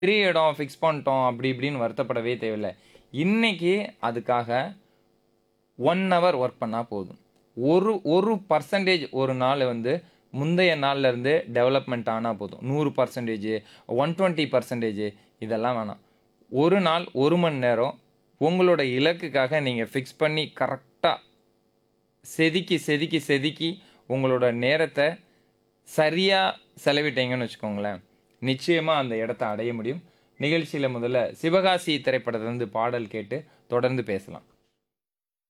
பெரிய இடம் ஃபிக்ஸ் பண்ணிட்டோம் அப்படி இப்படின்னு வருத்தப்படவே தேவையில்ல இன்னைக்கு அதுக்காக ஒன் ஹவர் ஒர்க் பண்ணால் போதும் ஒரு ஒரு பர்சன்டேஜ் ஒரு நாள் வந்து முந்தைய நாள்ல இருந்து டெவலப்மெண்ட் ஆனால் போதும் நூறு பர்சன்டேஜ் ஒன் டுவெண்ட்டி பர்சன்டேஜ் இதெல்லாம் வேணாம் ஒரு நாள் ஒரு மணி நேரம் உங்களோட இலக்குக்காக நீங்கள் ஃபிக்ஸ் பண்ணி கரெக்டாக செதுக்கி செதுக்கி செதுக்கி உங்களோட நேரத்தை சரியாக செலவிட்டீங்கன்னு வச்சுக்கோங்களேன் நிச்சயமாக அந்த இடத்த அடைய முடியும் நிகழ்ச்சியில் முதல்ல சிவகாசி திரைப்படத்திலிருந்து பாடல் கேட்டு தொடர்ந்து பேசலாம்